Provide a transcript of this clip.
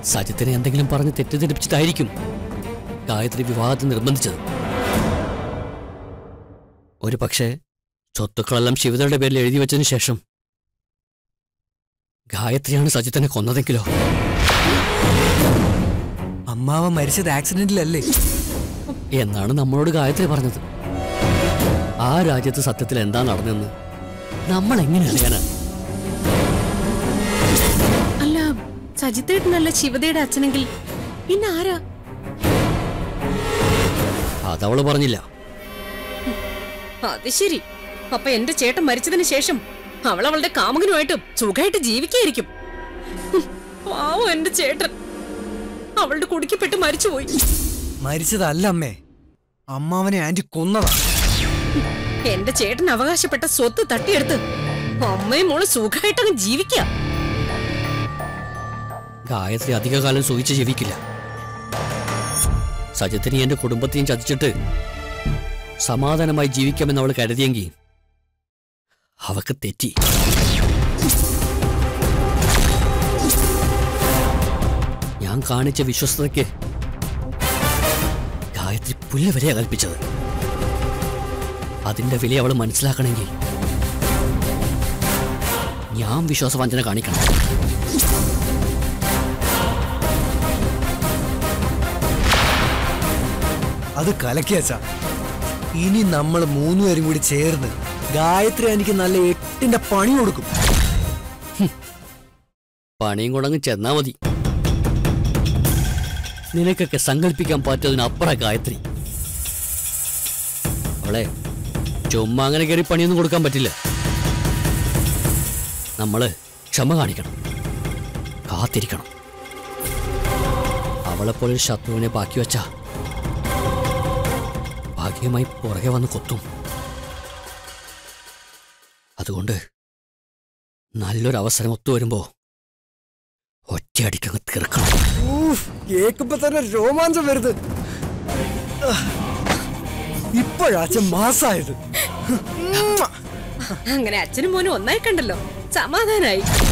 സജിത്തിനെ എന്തെങ്കിലും പറഞ്ഞ് തെറ്റിദ്ധരിപ്പിച്ചിട്ടായിരിക്കും ഗായത്രി വിവാഹത്തിന് നിർബന്ധിച്ചത് ഒരു പക്ഷേ സ്വത്തുക്കളെല്ലാം ശിവതയുടെ പേരിൽ എഴുതി വെച്ചതിന് ശേഷം ഗായത്രിയാണ് സജിത്തിനെ കൊന്നതെങ്കിലോ അമ്മാവ മരിച്ചത് ആക്സിഡന്റിലല്ലേ എന്നാണ് നമ്മളോട് ഗായത്രി പറഞ്ഞത് ആ രാജ്യത്ത് സത്യത്തിൽ എന്താ നടന്നെന്ന് നമ്മൾ എങ്ങനെ അറിയാനാ അല്ല സജിത്തേട്ടനല്ല ശിവതയുടെ അച്ഛനെങ്കിൽ പിന്നെ ആരാ അതവള് പറഞ്ഞില്ല അത് ശരി അപ്പൊ എന്റെ ചേട്ടൻ മരിച്ചതിന് ശേഷം അവൾ അവളുടെ കാമുകനുമായിട്ട് സുഖമായിട്ട് ജീവിക്കായിരിക്കും ഹും, പാവം എന്റെ ചേട്ടൻ അവളുടെ കുടുക്കിപ്പെട്ട് മരിച്ചുപോയി മരിച്ചതല്ല അമ്മേ അമ്മാവനെ ആന്റി കൊന്നതാ എന്റെ ചേട്ടൻ അവകാശപ്പെട്ട സ്വത്ത് തട്ടിയെടുത്ത് അമ്മയും മോള് സുഖമായിട്ടങ്ങ് ജീവിക്കാം ഗായത്രി അധികകാലം സുഖിച്ച് ജീവിക്കില്ല സജിത്തിനെ എന്റെ കുടുംബത്തെയും ചതിച്ചിട്ട് സമാധാനമായി ജീവിക്കാമെന്ന് അവൾ കരുതിയെങ്കിൽ അവക്ക് തെറ്റി ഞാൻ കാണിച്ച വിശ്വസ്തതയ്ക്ക് ഗായത്രി പുല്ല് വരെയാ കൽപ്പിച്ചത് അതിന്റെ വില അവൾ മനസ്സിലാക്കണമെങ്കിൽ ഞാൻ വിശ്വാസവഞ്ചന കാണിക്കണം അത് കലക്കിയച്ചാ ഇനി നമ്മൾ മൂന്നുപേരും കൂടി ചേർന്ന് ഗായത്രി എനിക്ക് നല്ല എട്ടിന്റെ പണി കൊടുക്കും പണിയും കൊണ്ടങ്ങ് ചെന്നാ മതി നിനക്കൊക്കെ സങ്കല്പിക്കാൻ പറ്റതിനപ്പുറ ഗായത്രി അവളെ ചുമ്മാ അങ്ങനെ കയറി പണിയൊന്നും കൊടുക്കാൻ പറ്റില്ല നമ്മള് ക്ഷമ കാണിക്കണം കാത്തിരിക്കണം അവളെപ്പോലെ ഒരു ശത്രുവിനെ ബാക്കി വെച്ച ഭാഗ്യമായി പുറകെ വന്ന് കൊത്തും അതുകൊണ്ട് നല്ലൊരു അവസരം ഒത്തുവരുമ്പോ ഒറ്റയടിക്കങ്ങ് തീർക്കണം കേക്കുമ്പോ തന്നെ രോമാഞ്ചം വരുത് ഇപ്പോഴാച്ച മാസായത് അങ്ങനെ അച്ഛനും മോനും ഒന്നായി കണ്ടല്ലോ സമാധാനായി